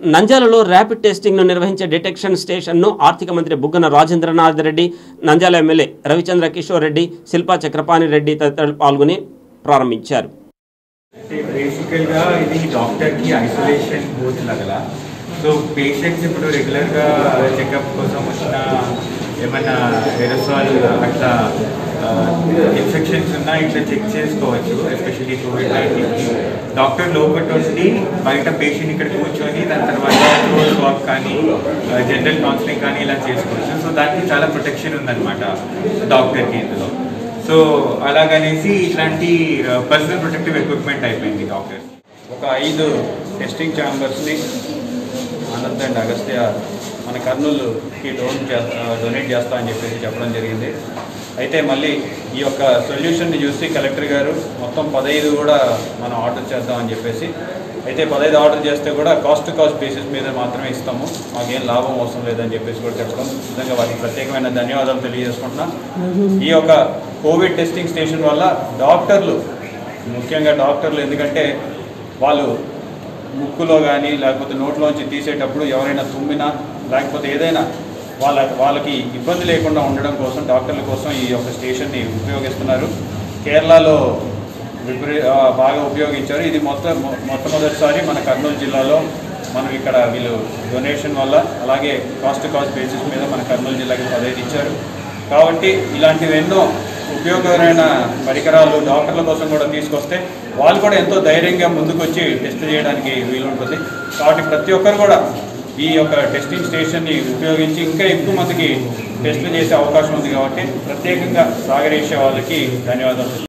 నంద్యాలలో ర్యాపిడ్ టెస్టింగ్ను నిర్వహించే డిటెక్షన్ స్టేషన్ను ఆర్థిక మంత్రి బుగ్గన రాజేంద్రనాథ్ రెడ్డి నంద్యాల ఎమ్మెల్యే రవిచంద్ర కిషోర్ రెడ్డి శిల్పా చక్రపాణి రెడ్డి తదితరులు పాల్గొని ప్రారంభించారు బేసికల్గా ఇది డాక్టర్కి ఐసోలేషన్ బూత్ లాగా సో పేషెంట్స్ ఇప్పుడు రెగ్యులర్గా చెకప్ కోసం వచ్చిన ఏమైనా ఎరసాల్ అట్లా ఇన్ఫెక్షన్స్ ఉన్నా ఇట్లా చెక్ చేసుకోవచ్చు ఎస్పెషల్లీ కోవిడ్ నైన్టీన్కి డాక్టర్ లోపల ఉండి బయట పేషెంట్ ఇక్కడ కూర్చొని దాని తర్వాత రోడ్ వాక్ కానీ జనరల్ కౌన్సిలింగ్ కానీ ఇలా చేసుకోవచ్చు సో దానికి చాలా ప్రొటెక్షన్ ఉందన్నమాట డాక్టర్కి ఇందులో సో అలాగనేసి ఇట్లాంటి పర్సనల్ ప్రొటెక్టివ్ ఎక్విప్మెంట్ అయిపోయింది డాక్టర్స్ ఒక ఐదు టెస్టింగ్ ఛాంబర్స్ని అనంత్ అండ్ అగస్త్య మన కర్నూలుకి డోన్ డొనేట్ చేస్తా అని చెప్పేసి చెప్పడం జరిగింది అయితే మళ్ళీ ఈ యొక్క సొల్యూషన్ని చూసి కలెక్టర్ గారు మొత్తం పదహైదు కూడా మనం ఆర్డర్ చేద్దాం అని చెప్పేసి అయితే పదహైదు ఆర్డర్ చేస్తే కూడా కాస్ట్ టు కాస్ట్ బేసిస్ మీద మాత్రమే ఇస్తాము మాకేం లాభం అవసరం లేదని చెప్పేసి కూడా చెప్పడం నిజంగా వారికి ప్రత్యేకమైన ధన్యవాదాలు తెలియజేసుకుంటున్నాం ఈ యొక్క కోవిడ్ టెస్టింగ్ స్టేషన్ వల్ల డాక్టర్లు ముఖ్యంగా డాక్టర్లు ఎందుకంటే వాళ్ళు ముక్కులో కానీ లేకపోతే నోట్లోంచి తీసేటప్పుడు ఎవరైనా తుమ్మినా లేకపోతే ఏదైనా వాళ్ళ వాళ్ళకి ఇబ్బంది లేకుండా ఉండడం కోసం డాక్టర్ల కోసం ఈ యొక్క స్టేషన్ని ఉపయోగిస్తున్నారు కేరళలో విపరీ ఆ, బాగా ఉపయోగించారు ఇది మొత్తం మొ- మొట్టమొదటిసారి మన కర్నూలు జిల్లాలో మనం ఇక్కడ వీళ్ళు డొనేషన్ వల్ల అలాగే కాస్ట్ కాస్ట్ బేసిస్ మీద మన కర్నూలు జిల్లాకి పదహైదు ఇచ్చారు కాబట్టి ఇలాంటివి ఎన్నో ఉపయోగకరమైన పరికరాలు డాక్టర్ల కోసం కూడా తీసుకొస్తే వాళ్ళు కూడా ఎంతో ధైర్యంగా ముందుకొచ్చి టెస్ట్ చేయడానికి వీలుంటుంది కాబట్టి ప్రతి ఒక్కరు కూడా ఈ యొక్క టెస్టింగ్ స్టేషన్ని ఉపయోగించి ఇంకా ఎక్కువ మందికి టెస్టులు చేసే అవకాశం ఉంది కాబట్టి ప్రత్యేకంగా సాగరేసే వాళ్ళకి ధన్యవాదాలు